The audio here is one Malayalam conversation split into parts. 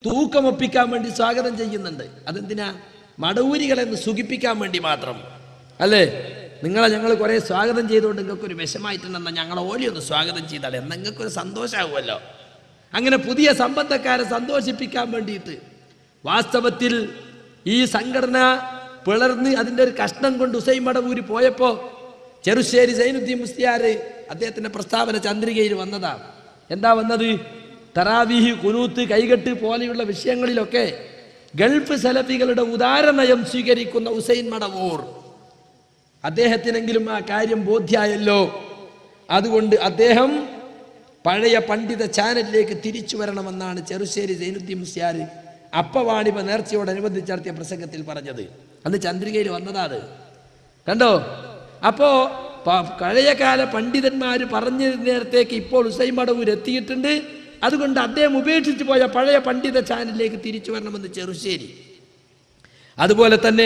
തൂക്കമൊപ്പിക്കാൻ വേണ്ടി സ്വാഗതം ചെയ്യുന്നുണ്ട് അതെന്തിനാ മടവൂരികളെ ഒന്ന് സുഖിപ്പിക്കാൻ വേണ്ടി മാത്രം അല്ലേ നിങ്ങളെ ഞങ്ങൾ കുറേ സ്വാഗതം ചെയ്തുകൊണ്ട് നിങ്ങൾക്ക് ഒരു വിഷമായിട്ടുണ്ടെന്നാൽ ഞങ്ങളെ ഓലി ഒന്ന് സ്വാഗതം ചെയ്താൽ എന്നാൽ നിങ്ങൾക്ക് ഒരു സന്തോഷമാകുമല്ലോ അങ്ങനെ പുതിയ സംബന്ധക്കാരെ സന്തോഷിപ്പിക്കാൻ വേണ്ടിയിട്ട് വാസ്തവത്തിൽ ഈ സംഘടന പിളർന്ന് അതിൻ്റെ ഒരു കഷ്ണം കൊണ്ട് ഉസൈൻ മടവൂരി പോയപ്പോൾ ചെറുശ്ശേരി സൈനുദ്ദീൻ മുസ്തിയാർ അദ്ദേഹത്തിൻ്റെ പ്രസ്താവന ചന്ദ്രികയിൽ വന്നതാണ് എന്താ വന്നത് തറാവീഹ് കുനൂത്ത് കൈകെട്ട് പോലെയുള്ള വിഷയങ്ങളിലൊക്കെ ഗൾഫ് സലഫികളുടെ ഉദാരനയം സ്വീകരിക്കുന്ന ഉസൈൻ മടവൂർ അദ്ദേഹത്തിനെങ്കിലും ആ കാര്യം ബോധ്യായല്ലോ അതുകൊണ്ട് അദ്ദേഹം പഴയ പണ്ഡിത ചാനലിലേക്ക് തിരിച്ചു വരണമെന്നാണ് ചെറുശ്ശേരി സൈനുദ്ദീൻ മുസ്യാർ അപ്പവാണിപ നേർച്ചയോടനുബന്ധിച്ച് നടത്തിയ പ്രസംഗത്തിൽ പറഞ്ഞത് അന്ന് ചന്ദ്രികയിൽ വന്നതാണ് കണ്ടോ അപ്പോ പ- പഴയകാല പണ്ഡിതന്മാർ പറഞ്ഞ നേരത്തേക്ക് ഇപ്പോൾ ഉസൈൻ മടവൂർ എത്തിയിട്ടുണ്ട് അതുകൊണ്ട് അദ്ദേഹം ഉപേക്ഷിച്ചു പോയ പഴയ പണ്ഡിത ചാനലിലേക്ക് തിരിച്ചു വരണമെന്ന് ചെറുശ്ശേരി അതുപോലെ തന്നെ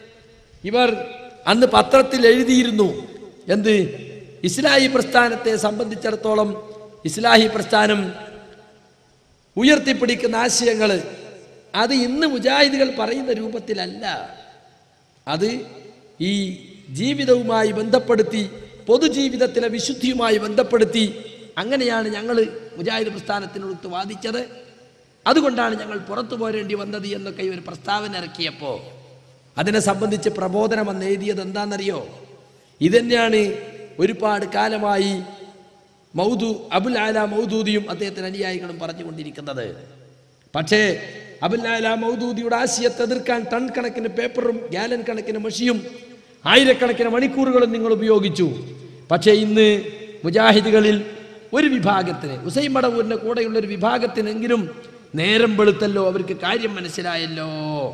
ഇവർ അന്ന് പത്രത്തിൽ എഴുതിയിരുന്നു എന്ത് ഇസ്ലാഹി പ്രസ്ഥാനത്തെ സംബന്ധിച്ചിടത്തോളം ഇസ്ലാഹി പ്രസ്ഥാനം ഉയർത്തിപ്പിടിക്കുന്ന ആശയങ്ങൾ അത് ഇന്ന് മുജാഹിദുകൾ പറയുന്ന രൂപത്തിലല്ല അത് ഈ ജീവിതവുമായി ബന്ധപ്പെടുത്തി പൊതുജീവിതത്തിലെ വിശുദ്ധിയുമായി ബന്ധപ്പെടുത്തി അങ്ങനെയാണ് ഞങ്ങൾ മുജാഹിദ് പ്രസ്ഥാനത്തിനടുത്ത് വാദിച്ചത് അതുകൊണ്ടാണ് ഞങ്ങൾ പുറത്തു പോരേണ്ടി വന്നത് എന്നൊക്കെ ഈ ഒരു പ്രസ്താവന ഇറക്കിയപ്പോൾ അതിനെ സംബന്ധിച്ച് പ്രബോധനം അന്ന് എഴുതിയത് എന്താണെന്നറിയോ ഇതന്നെയാണ് ഒരുപാട് കാലമായി മൗദു അബുൽ ആല മൗദൂദിയും അദ്ദേഹത്തിന് അനുയായികളും പറഞ്ഞുകൊണ്ടിരിക്കുന്നത് പക്ഷേ അബുൽ ആല മൗദൂദിയുടെ ആശയത്തെ എതിർക്കാൻ ടൺ കണക്കിന് പേപ്പറും ഗാലൻ കണക്കിന് മഷിയും ആയിരക്കണക്കിന് മണിക്കൂറുകളും നിങ്ങൾ ഉപയോഗിച്ചു പക്ഷേ ഇന്ന് മുജാഹിദുകളിൽ ഒരു വിഭാഗത്തിന് ഉസൈൻ മടവൂരിൻ്റെ കൂടെയുള്ള ഒരു വിഭാഗത്തിനെങ്കിലും നേരം വെളുത്തല്ലോ അവർക്ക് കാര്യം മനസ്സിലായല്ലോ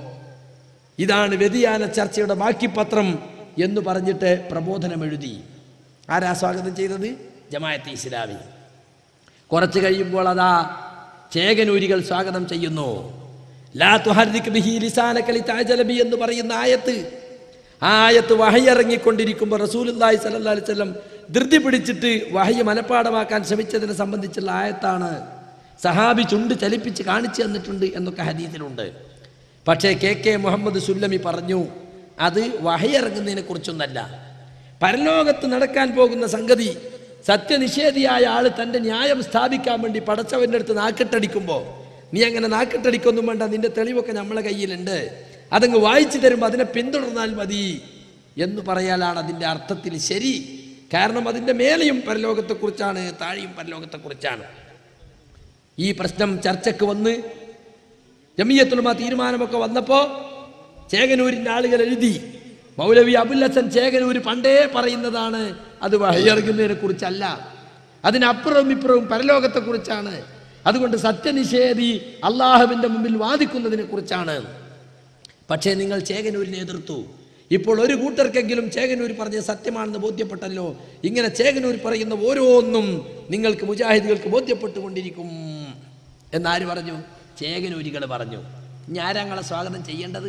ഇതാണ് വ്യതിയാന ചർച്ചയുടെ ബാക്കി പത്രം എന്ന് പറഞ്ഞിട്ട് പ്രബോധനം എഴുതി ആരാ സ്വാഗതം ചെയ്തത് ജമായത്തെ ഇസ്ലാമി കുറച്ച് കഴിയുമ്പോൾ അതാ ചേകനൂരികൾ സ്വാഗതം ചെയ്യുന്നു ലാ തുഹർദിക് ബിഹി ലിസാനക ലിതഅജല ബി എന്ന് പറയുന്ന ആയത്ത് ആ ആയത്ത് വഹയിറങ്ങിക്കൊണ്ടിരിക്കുമ്പോൾ റസൂലുള്ളാഹി സ്വല്ലല്ലാഹി അലൈഹി വസല്ലം ധൃതി പിടിച്ചിട്ട് വഹയി മനഃപ്പാടമാക്കാൻ ശ്രമിച്ചതിനെ സംബന്ധിച്ചുള്ള ആയത്താണ് സഹാബി ചുണ്ട് ചലിപ്പിച്ച് കാണിച്ചു തന്നിട്ടുണ്ട് എന്നൊക്കെ ഹദീസിലുണ്ട് പക്ഷേ കെ കെ മുഹമ്മദ് സുല്ലമി പറഞ്ഞു അത് വഹയിറങ്ങുന്നതിനെ കുറിച്ചൊന്നല്ല പരലോകത്ത് നടക്കാൻ പോകുന്ന സംഗതി സത്യനിഷേധിയായ ആൾ തൻ്റെ ന്യായം സ്ഥാപിക്കാൻ വേണ്ടി പടച്ചവൻ്റെ അടുത്ത് നാക്കിട്ടടിക്കുമ്പോൾ നീ അങ്ങനെ നാക്കിട്ടടിക്കൊന്നും വേണ്ട നിന്റെ തെളിവൊക്കെ നമ്മളെ കയ്യിലുണ്ട് അതങ്ങ് വായിച്ചു തരുമ്പോൾ അതിനെ പിന്തുടർന്നാൽ മതി എന്ന് പറയാലാണ് അതിൻ്റെ അർത്ഥത്തിൽ ശരി കാരണം അതിൻ്റെ മേലെയും പരലോകത്തെക്കുറിച്ചാണ് താഴെയും പരലോകത്തെക്കുറിച്ചാണ് ഈ പ്രശ്നം ചർച്ചയ്ക്ക് വന്ന് ജമിയത്തുലമ തീരുമാനമൊക്കെ വന്നപ്പോൾ ചേകനൂരിൻ്റെ ആളുകൾ എഴുതി മൗലവി അബുൽ ഹസൻ ചേകനൂർ പണ്ടേ പറയുന്നതാണ് അത് വഹിയറങ്ങുന്നതിനെ കുറിച്ചല്ല അതിനപ്പുറവും ഇപ്പുറവും പരലോകത്തെക്കുറിച്ചാണ് അതുകൊണ്ട് സത്യനിഷേധി അള്ളാഹുവിൻ്റെ മുമ്പിൽ വാദിക്കുന്നതിനെ കുറിച്ചാണ് പക്ഷേ നിങ്ങൾ ചേകനൂരിനെ എതിർത്തു ഇപ്പോൾ ഒരു കൂട്ടർക്കെങ്കിലും ചേകനൂർ പറഞ്ഞത് സത്യമാണെന്ന് ബോധ്യപ്പെട്ടല്ലോ ഇങ്ങനെ ചേകനൂർ പറയുന്ന ഓരോന്നും നിങ്ങൾക്ക് മുജാഹിദുകൾക്ക് ബോധ്യപ്പെട്ടുകൊണ്ടിരിക്കും എന്നാര് പറഞ്ഞു ചേകനൂരികൾ പറഞ്ഞു ഇനി ആരാങ്ങളെ സ്വാഗതം ചെയ്യേണ്ടത്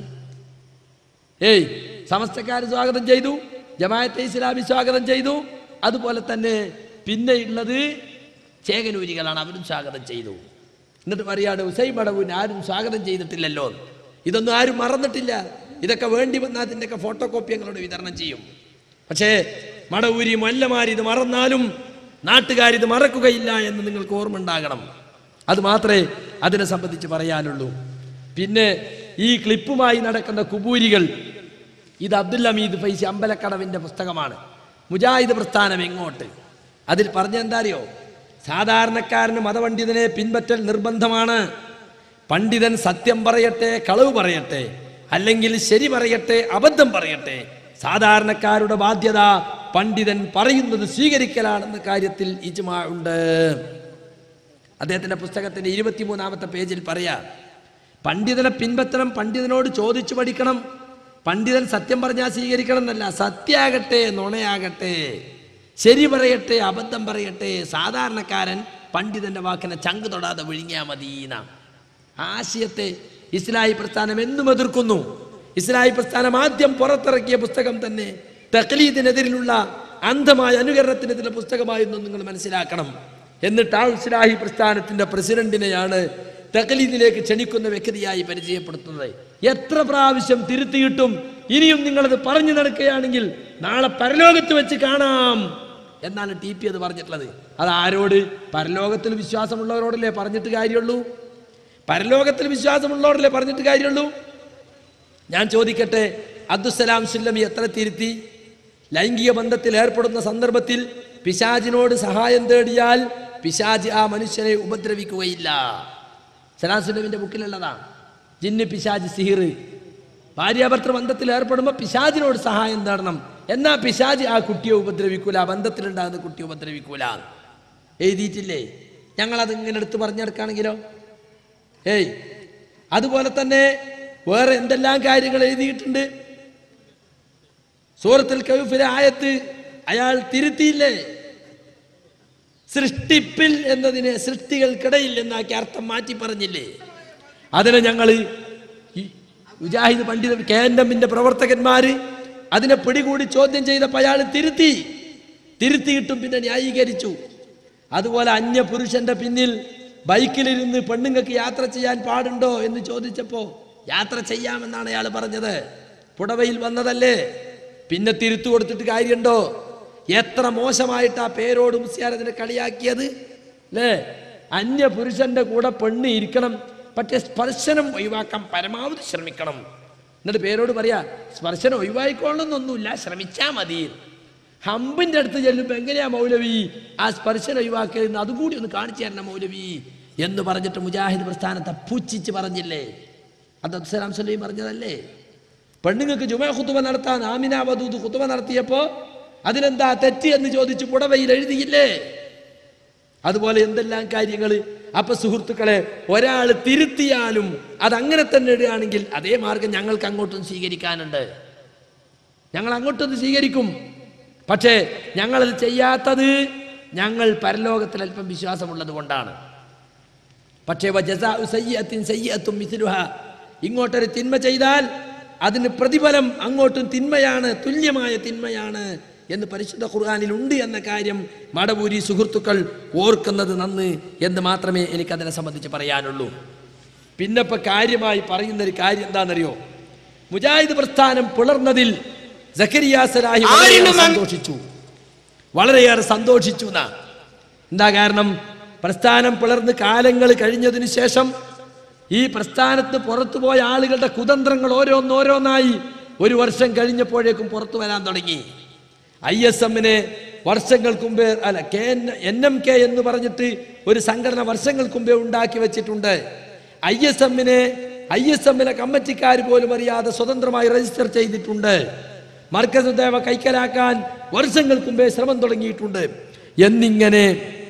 ഏയ് സമസ്തക്കാർ സ്വാഗതം ചെയ്തു ജമായത്തെ ഇസ്ലാമി സ്വാഗതം ചെയ്തു അതുപോലെ തന്നെ പിന്നെ ഉള്ളത് ചേകനൂരികളാണ് അവരും സ്വാഗതം ചെയ്തു എന്നിട്ട് പറയാണ് ഉസൈ മടവിന് ആരും സ്വാഗതം ചെയ്തിട്ടില്ലല്ലോ എന്ന്. ഇതൊന്നും ആരും മറന്നിട്ടില്ല ഇതൊക്കെ വേണ്ടി വന്നാൽ അതിൻ്റെയൊക്കെ ഫോട്ടോ കോപ്പി ഞങ്ങളോട് വിതരണം ചെയ്യും പക്ഷേ മടവൂരി മല്ലമാരി ഇത് മറന്നാലും നാട്ടുകാരിത് മറക്കുകയില്ല എന്ന് നിങ്ങൾക്ക് ഓർമ്മ ഉണ്ടാകണം അത് മാത്രമേ അതിനെ സംബന്ധിച്ച് പറയാനുള്ളൂ പിന്നെ ഈ ക്ലിപ്പുമായി നടക്കുന്ന കുബൂരികൾ ഇത് അബ്ദുൽ ഹമീദ് ഫൈസി അമ്പലക്കടവിൻ്റെ പുസ്തകമാണ് മുജാഹിദ് പ്രസ്ഥാനം എങ്ങോട്ട് അതിൽ പറഞ്ഞ എന്താ അറിയോ സാധാരണക്കാരന് മതപണ്ഡിതനെ പിൻപറ്റൽ നിർബന്ധമാണ് പണ്ഡിതൻ സത്യം പറയട്ടെ കളവ് പറയട്ടെ അല്ലെങ്കിൽ ശരി പറയട്ടെ അബദ്ധം പറയട്ടെ സാധാരണക്കാരുടെ ബാധ്യത പണ്ഡിതൻ പറയുന്നത് സ്വീകരിക്കലാണെന്ന കാര്യത്തിൽ ഇജ്മാ ഉണ്ട് അദ്ദേഹത്തിൻ്റെ പുസ്തകത്തിൻ്റെ ഇരുപത്തിമൂന്നാമത്തെ പേജിൽ പറയാ പണ്ഡിതനെ പിൻപറ്റണം പണ്ഡിതനോട് ചോദിച്ചു പഠിക്കണം പണ്ഡിതൻ സത്യം പറഞ്ഞാൽ സ്വീകരിക്കണം എന്നല്ല സത്യാകട്ടെ നുണയാകട്ടെ ശരി പറയട്ടെ അബദ്ധം പറയട്ടെ സാധാരണക്കാരൻ പണ്ഡിതന്റെ വാക്കിനെ ചങ്ക് തൊടാതെ വിഴുങ്ങിയാൽ മതീന ആശയത്തെ ഇസ്ലാഹി പ്രസ്ഥാനം എന്നും എതിർക്കുന്നു ഇസ്ലാഹി പ്രസ്ഥാനം ആദ്യം പുറത്തിറക്കിയ പുസ്തകം തന്നെ തക്ലീദിനെതിരിലുള്ള അന്ധമായ അനുകരണത്തിനെതിരെ പുസ്തകമായിരുന്നു നിങ്ങൾ മനസ്സിലാക്കണം എന്നിട്ട് ആ ഇസ്ലാഹി പ്രസ്ഥാനത്തിന്റെ പ്രസിഡന്റിനെയാണ് തകലീദിലേക്ക് ക്ഷണിക്കുന്ന വ്യക്തിയായി പരിചയപ്പെടുത്തുന്നത് എത്ര പ്രാവശ്യം തിരുത്തിയിട്ടും ഇനിയും നിങ്ങളത് പറഞ്ഞു നടക്കുകയാണെങ്കിൽ നാളെ പരലോകത്ത് വെച്ച് കാണാം എന്നാണ് ടി പി അത് പറഞ്ഞിട്ടുള്ളത് അത് ആരോട് പരലോകത്തിൽ വിശ്വാസമുള്ളവരോടല്ലേ പറഞ്ഞിട്ട് കാര്യമുള്ളൂ പരലോകത്തിൽ വിശ്വാസമുള്ളവരല്ലേ പറഞ്ഞിട്ട് കാര്യമുള്ളൂ ഞാൻ ചോദിക്കട്ടെ അബ്ദുസലാം സുല്ലമി എത്ര തിരുത്തി ലൈംഗിക ബന്ധത്തിൽ ഏർപ്പെടുന്ന സന്ദർഭത്തിൽ പിശാജിനോട് സഹായം തേടിയാൽ പിശാജ് ആ മനുഷ്യനെ ഉപദ്രവിക്കുകയില്ല സലാം സുല്ലമിന്റെ ബുക്കിലുള്ളതാ ജിന്ന് പിശാജ് സിഹിർ ഭാര്യാഭർത്തൃ ബന്ധത്തിൽ ഏർപ്പെടുമ്പോൾ പിശാജിനോട് സഹായം തേടണം എന്നാ പിശാജ് ആ കുട്ടിയെ ഉപദ്രവിക്കൂല ആ ബന്ധത്തിലുണ്ടാകുന്ന കുട്ടിയെ ഉപദ്രവിക്കൂല എഴുതിയിട്ടില്ലേ ഞങ്ങളത് ഇങ്ങനെ എടുത്ത് പറഞ്ഞെടുക്കുകയാണെങ്കിലോ ഏയ് അതുപോലെ തന്നെ വേറെ എന്തെല്ലാം കാര്യങ്ങൾ എഴുതിയിട്ടുണ്ട് സൂറത്തിൽ കൗഫിലെ ആയത്ത് അയാൾ തിരുത്തിയില്ലേ സൃഷ്ടിപ്പിൽ എന്നതിനെ സൃഷ്ടികൾക്കിടയിൽ എന്നാക്കി അർത്ഥം മാറ്റി പറഞ്ഞില്ലേ അതിനെ ഞങ്ങൾ മുജാഹിദ് പണ്ഡിത കെ എൻ എമ്മിന്റെ പ്രവർത്തകന്മാര് അതിനെ പിടികൂടി ചോദ്യം ചെയ്തപ്പോൾ അയാൾ തിരുത്തി തിരുത്തിയിട്ടും പിന്നെ ന്യായീകരിച്ചു അതുപോലെ അന്യ പുരുഷന്റെ പിന്നിൽ ബൈക്കിലിരുന്ന് പെണ്ണുങ്ങൾക്ക് യാത്ര ചെയ്യാൻ പാടുണ്ടോ എന്ന് ചോദിച്ചപ്പോ യാത്ര ചെയ്യാമെന്നാണ് അയാൾ പറഞ്ഞത് പുടവയിൽ വന്നതല്ലേ പിന്നെ തിരുത്തു കൊടുത്തിട്ട് കാര്യമുണ്ടോ എത്ര മോശമായിട്ട് ആ പേരോട് മുസ്യാരതിനെ കളിയാക്കിയത് അല്ലേ അന്യ പുരുഷന്റെ കൂടെ പെണ്ണ് ഇരിക്കണം പക്ഷെ സ്പർശനം ഒഴിവാക്കാൻ പരമാവധി ശ്രമിക്കണം എന്നിട്ട് പേരോട് പറയാ സ്പർശനം ഒഴിവായിക്കൊള്ളുന്നൊന്നുമില്ല ശ്രമിച്ചാ മതി ഹമ്പിന്റെ അടുത്ത് ചെല്ലുമ്പോ എങ്ങനെയാ മൗലവി ആ സ്പർശനം ഒഴിവാക്കിയതെന്ന് അതുകൂടി ഒന്ന് കാണിച്ചു തരണം മൗലവി എന്ന് പറഞ്ഞിട്ട് മുജാഹിദ് പ്രസ്ഥാനത്തെ പുച്ഛിച്ച് പറഞ്ഞില്ലേ അത് അബ്സലാം സലീം പറഞ്ഞതല്ലേ പെണ്ണുങ്ങൾക്ക് ജുമാ ഖുത്തുബ നടത്താൻ ആമിന വധൂത് ഖുത്തുബ നടത്തിയപ്പോ അതിലെന്താ തെറ്റ് എന്ന് ചോദിച്ചു പുടവയിൽ എഴുതിയില്ലേ അതുപോലെ എന്തെല്ലാം കാര്യങ്ങൾ അപ്പൊ സുഹൃത്തുക്കളെ ഒരാൾ തിരുത്തിയാലും അത് അങ്ങനെ തന്നെ ഇടുകയാണെങ്കിൽ അതേ മാർഗം ഞങ്ങൾക്ക് അങ്ങോട്ടും സ്വീകരിക്കാനുണ്ട് ഞങ്ങൾ അങ്ങോട്ടൊന്ന് സ്വീകരിക്കും പക്ഷേ ഞങ്ങളത് ചെയ്യാത്തത് ഞങ്ങൾ പരലോകത്തിൽ അല്പം വിശ്വാസമുള്ളത് കൊണ്ടാണ് പക്ഷേ വജസാഉ സയ്യിഅത്തിൻ സയ്യിഅത്തും മിസ്ലുഹ ഇങ്ങോട്ടൊരു തിന്മ ചെയ്താൽ അതിന് പ്രതിഫലം അങ്ങോട്ടും തിന്മയാണ് തുല്യമായ തിന്മയാണ് എന്ന് പരിശുദ്ധ ഖുർആനിൽ ഉണ്ട് എന്ന കാര്യം മടവൂരി സുഹൃത്തുക്കൾ ഓർക്കുന്നത് നന്ന് എന്ന് മാത്രമേ എനിക്കതിനെ സംബന്ധിച്ച് പറയാനുള്ളൂ പിന്നെ ഇപ്പൊ കാര്യമായി പറയുന്ന ഒരു കാര്യം എന്താണെന്നറിയോ മുജാഹിദ് പ്രസ്ഥാനം പിളർന്നതിൽ സക്കരിയ സലാഹി വളരെയേറെ സന്തോഷിച്ചു വളരെയേറെ സന്തോഷിച്ചു എന്നാ എന്താ കാരണം പ്രസ്ഥാനം പിളർന്ന് കാലങ്ങൾ കഴിഞ്ഞതിന് ശേഷം ഈ പ്രസ്ഥാനത്ത് പുറത്തു പോയ ആളുകളുടെ കുതന്ത്രങ്ങൾ ഓരോന്നോരോന്നായി ഒരു വർഷം കഴിഞ്ഞപ്പോഴേക്കും പുറത്തു വരാൻ തുടങ്ങി ഐ എസ് എമ്മിനെ വർഷങ്ങൾക്ക് മുമ്പേ അല്ല K N N M K എന്ന് പറഞ്ഞിട്ട് ഒരു സംഘടന വർഷങ്ങൾക്ക് മുമ്പേ ഉണ്ടാക്കി വെച്ചിട്ടുണ്ട് ഐ എസ് എമ്മിനെ ഐ എസ് എമ്മിലെ കമ്മിറ്റിക്കാർ പോലും അറിയാതെ സ്വതന്ത്രമായി രജിസ്റ്റർ ചെയ്തിട്ടുണ്ട് മർക്കസ് ദേവ കൈക്കലാക്കാൻ വർഷങ്ങൾക്ക് മുമ്പേ ശ്രമം തുടങ്ങിയിട്ടുണ്ട് എന്നിങ്ങനെ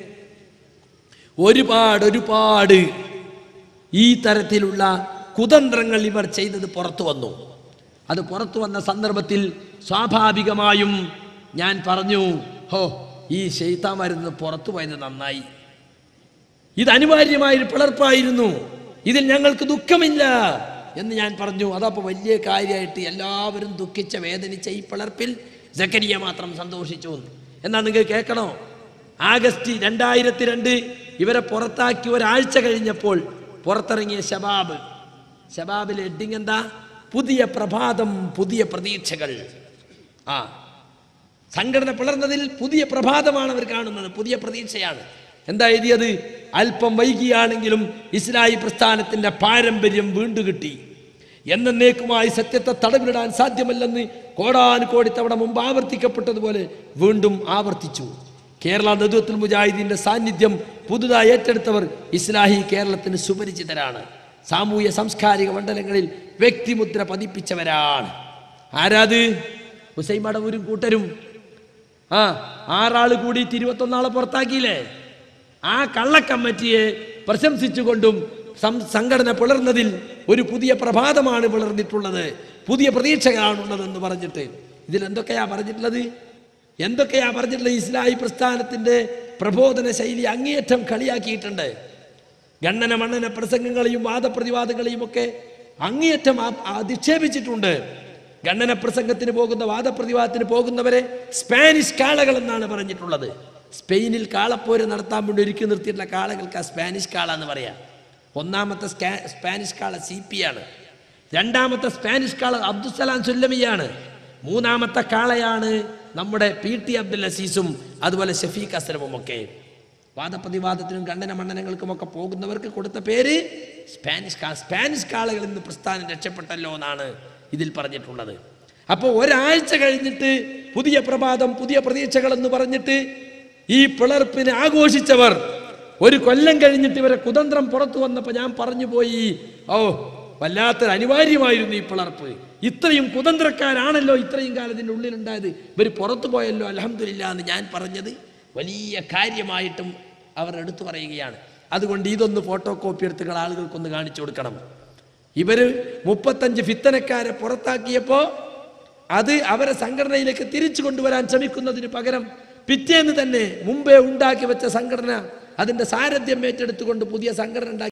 ഒരുപാട് ഒരുപാട് ഈ തരത്തിലുള്ള കുതന്ത്രങ്ങൾ ഇവർ ചെയ്തത് പുറത്തു വന്നു അത് പുറത്തു വന്ന സന്ദർഭത്തിൽ സ്വാഭാവികമായും ഞാൻ പറഞ്ഞു ഹോ ഈ ശൈത്താമരുന്ന് പുറത്തു പോയത് നന്നായി ഇത് അനിവാര്യമായൊരു പിളർപ്പായിരുന്നു ഇതിൽ ഞങ്ങൾക്ക് ദുഃഖമില്ല എന്ന് ഞാൻ പറഞ്ഞു അതപ്പോൾ വലിയ കാര്യമായിട്ട് എല്ലാവരും ദുഃഖിച്ച വേദനിച്ച ഈ പിളർപ്പിൽ ജക്കരിയ മാത്രം സന്തോഷിച്ചു എന്നാ നിങ്ങൾ കേൾക്കണോ ആഗസ്റ്റ് രണ്ടായിരത്തി രണ്ട് ഇവരെ പുറത്താക്കി ഒരാഴ്ച കഴിഞ്ഞപ്പോൾ പുറത്തിറങ്ങിയ ശബാബ് ശബാബിലെ ഹെഡിങ് എന്താ പുതിയ പ്രഭാതം പുതിയ പ്രതീക്ഷകൾ ആ സംഘടന പിളർന്നതിൽ പുതിയ പ്രഭാതമാണ് അവർ കാണുന്നത് പുതിയ പ്രതീക്ഷയാണ് എന്താ എഴുതിയത് അല്പം വൈകിയാണെങ്കിലും ഇസ്ലായി പ്രസ്ഥാനത്തിന്റെ പാരമ്പര്യം വീണ്ടു കിട്ടി എന്നേക്കുമായി സത്യത്തെ തടവിലിടാൻ സാധ്യമല്ലെന്ന് കോടാനുകോടി തവണ മുമ്പ് ആവർത്തിക്കപ്പെട്ടതുപോലെ വീണ്ടും ആവർത്തിച്ചു കേരള നേതൃത്വത്തിൽ മുജാഹിദീന്റെ സാന്നിധ്യം പുതുതായി ഏറ്റെടുത്തവർ ഇസ്ലാഹി കേരളത്തിന് സുപരിചിതരാണ് സാമൂഹ്യ സാംസ്കാരിക മണ്ഡലങ്ങളിൽ വ്യക്തിമുദ്ര പതിപ്പിച്ചവരാണ് ആരാത് ഹുസൈൻ മടവൂരും കൂട്ടരും ആ ആറാള് കൂടി ഇരുപത്തൊന്നാളെ പുറത്താക്കിയില്ലേ ആ കള്ളക്കമ്മിറ്റിയെ പ്രശംസിച്ചുകൊണ്ടും സം- സംഘടന പിളർന്നതിൽ ഒരു പുതിയ പ്രഭാതമാണ് പിളർന്നിട്ടുള്ളത് പുതിയ പ്രതീക്ഷകളാണുള്ളതെന്ന് പറഞ്ഞിട്ട് ഇതിൽ എന്തൊക്കെയാ പറഞ്ഞിട്ടുള്ളത് എന്തൊക്കെയാ പറഞ്ഞിട്ടുള്ളത് ഇസ്ലാഹി പ്രസ്ഥാനത്തിന്റെ പ്രബോധന ശൈലി അങ്ങേയറ്റം കളിയാക്കിയിട്ടുണ്ട് ഗണ്ണന മണ്ണന പ്രസംഗങ്ങളെയും വാദപ്രതിവാദങ്ങളെയും ഒക്കെ അങ്ങേയറ്റം ആ- അധിക്ഷേപിച്ചിട്ടുണ്ട് ഗണ്ണന പ്രസംഗത്തിന് പോകുന്ന വാദപ്രതിവാദത്തിന് പോകുന്നവരെ സ്പാനിഷ് കാളകൾ എന്നാണ് പറഞ്ഞിട്ടുള്ളത് സ്പെയിനിൽ കാളപ്പോര് നടത്താൻ വേണ്ടി ഒരുക്കി നിർത്തിയിട്ടുള്ള കാളകൾക്ക് ആ സ്പാനിഷ് കാള എന്ന് പറയാം ഒന്നാമത്തെ സ്കാ- സ്പാനിഷ് കാള സി പി ആണ് രണ്ടാമത്തെ സ്പാനിഷ് കാള അബ്ദുസലാം സുല്ലമിയാണ് മൂന്നാമത്തെ കാളയാണ് നമ്മുടെ പി ടി അബ്ദുൽ അസീസും അതുപോലെ ഷഫീഖ് അസ്ലമും ഒക്കെ വാദപ്രതിവാദത്തിനും ഖണ്ഡന മണ്ഡനങ്ങൾക്കും ഒക്കെ പോകുന്നവർക്ക് കൊടുത്ത പേര് സ്പാനിഷ് കാ സ്പാനിഷ് കാളകളിൽ നിന്ന് പ്രസ്ഥാനം രക്ഷപ്പെട്ടല്ലോ എന്നാണ് ഇതിൽ പറഞ്ഞിട്ടുള്ളത് അപ്പോൾ ഒരാഴ്ച കഴിഞ്ഞിട്ട് പുതിയ പ്രഭാതം പുതിയ പ്രതീക്ഷകൾ എന്ന് പറഞ്ഞിട്ട് ഈ പിളർപ്പിനെ ആഘോഷിച്ചവർ ഒരു കൊല്ലം കഴിഞ്ഞിട്ട് ഇവരെ കുതന്ത്രം പുറത്തു വന്നപ്പോൾ ഞാൻ പറഞ്ഞു പോയി ഓ വല്ലാത്തൊരു അനിവാര്യമായിരുന്നു ഈ പിളർപ്പ് ഇത്രയും കുതന്ത്രക്കാരാണല്ലോ ഇത്രയും കാലം ഇതിൻ്റെ ഉള്ളിലുണ്ടായത് ഇവർ പുറത്തു പോയല്ലോ അലഹമില്ല എന്ന് ഞാൻ പറഞ്ഞത് വലിയ കാര്യമായിട്ടും അവർ എടുത്തു പറയുകയാണ് അതുകൊണ്ട് ഇതൊന്ന് ഫോട്ടോ കോപ്പി എടുത്തുകൾ ആളുകൾക്കൊന്ന് കാണിച്ചു കൊടുക്കണം ഇവര് മുപ്പത്തഞ്ച് ഫിത്തനക്കാരെ പുറത്താക്കിയപ്പോൾ അത് അവരെ സംഘടനയിലേക്ക് തിരിച്ചു കൊണ്ടുവരാൻ ശ്രമിക്കുന്നതിന് പകരം പിറ്റേന്ന് തന്നെ മുമ്പേ ഉണ്ടാക്കി വെച്ച സംഘടന അതിന്റെ സാരഥ്യം ഏറ്റെടുത്തുകൊണ്ട് പുതിയ സംഘടന ഉണ്ടാക്കി